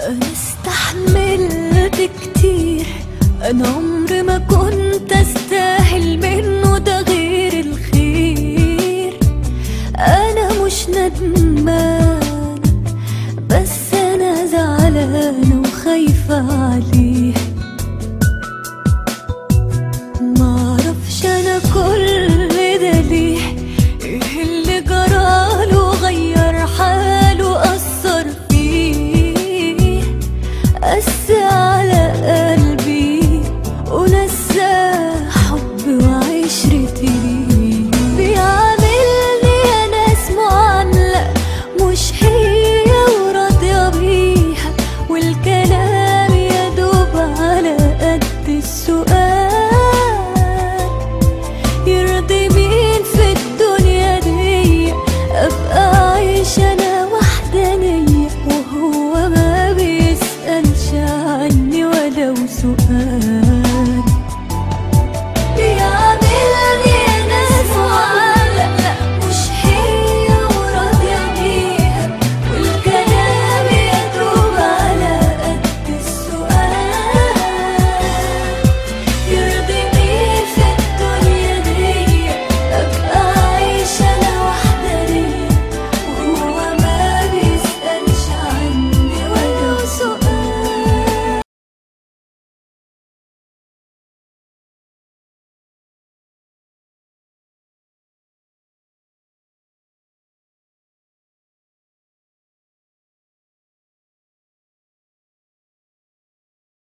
أنا استحملت كتير أنا عمري ما كنت أستاهل منه ده غير الخير أنا مش ندمانة بس أنا زعلانة وخايفة عليه معرفش أنا كل ده ليه إيه اللي جراله غير حاله أثر فيه أثر